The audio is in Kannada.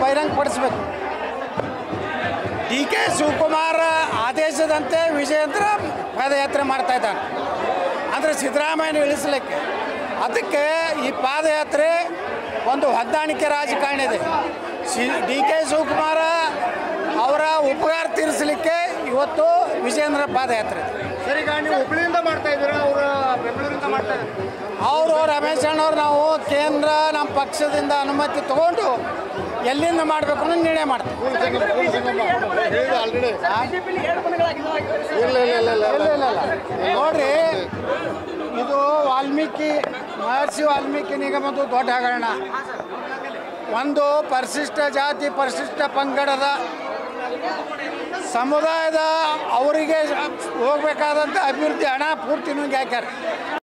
ಬಹಿರಂಗಪಡಿಸ್ಬೇಕು ಡಿ ಕೆ ಶಿವಕುಮಾರ್ ಆದೇಶದಂತೆ ವಿಜಯೇಂದ್ರ ಪಾದಯಾತ್ರೆ ಮಾಡ್ತಾ ಇದ್ದಾನೆ ಅಂದರೆ ಸಿದ್ದರಾಮಯ್ಯನ ಇಳಿಸಲಿಕ್ಕೆ ಅದಕ್ಕೆ ಈ ಪಾದಯಾತ್ರೆ ಒಂದು ಹೊಂದಾಣಿಕೆ ರಾಜಕಾರಣ ಇದೆ ಸಿ ಡಿ ಕೆ ಶಿವಕುಮಾರ ಅವರ ಉಪಕಾರ ತೀರಿಸಲಿಕ್ಕೆ ಇವತ್ತು ವಿಜಯೇಂದ್ರ ಪಾದಯಾತ್ರೆ ಇದೆ ಸರ್ ಈಗ ನೀವು ಹುಬ್ಳಿಯಿಂದ ಮಾಡ್ತಾ ಇದ್ದೀರಾ ಅವರು ಬೆಂಗಳೂರಿಂದ ಮಾಡ್ತಾ ಇದ್ದಾರೆ ಅವರು ರಮೇಶ್ ಅಣ್ಣವ್ರು ನಾವು ಕೇಂದ್ರ ನಮ್ಮ ಪಕ್ಷದಿಂದ ಅನುಮತಿ ತಗೊಂಡು ಎಲ್ಲಿಂದ ಮಾಡಬೇಕು ಅನ್ನೋ ನಿರ್ಣಯ ಮಾಡ್ತೀವಿ ಆಲ್ರೆಡಿ ಇಲ್ಲ ಇಲ್ಲ ಇಲ್ಲ ಇಲ್ಲ ಇಲ್ಲ ಇಲ್ಲ ಇಲ್ಲ ನೋಡ್ರಿ ಇದು ವಾಲ್ಮೀಕಿ ಮಹರ್ಷಿ ವಾಲ್ಮೀಕಿ ನಿಗಮದ ದೊಡ್ಡ ಹಗರಣ ಒಂದು ಪರಿಶಿಷ್ಟ ಜಾತಿ ಪರಿಶಿಷ್ಟ ಪಂಗಡದ ಸಮುದಾಯದ ಅವರಿಗೆ ಹೋಗ್ಬೇಕಾದಂಥ ಅಭಿವೃದ್ಧಿ ಹಣ ಪೂರ್ತಿ ನುಂಗಿ ಹಾಕ್ಯಾರ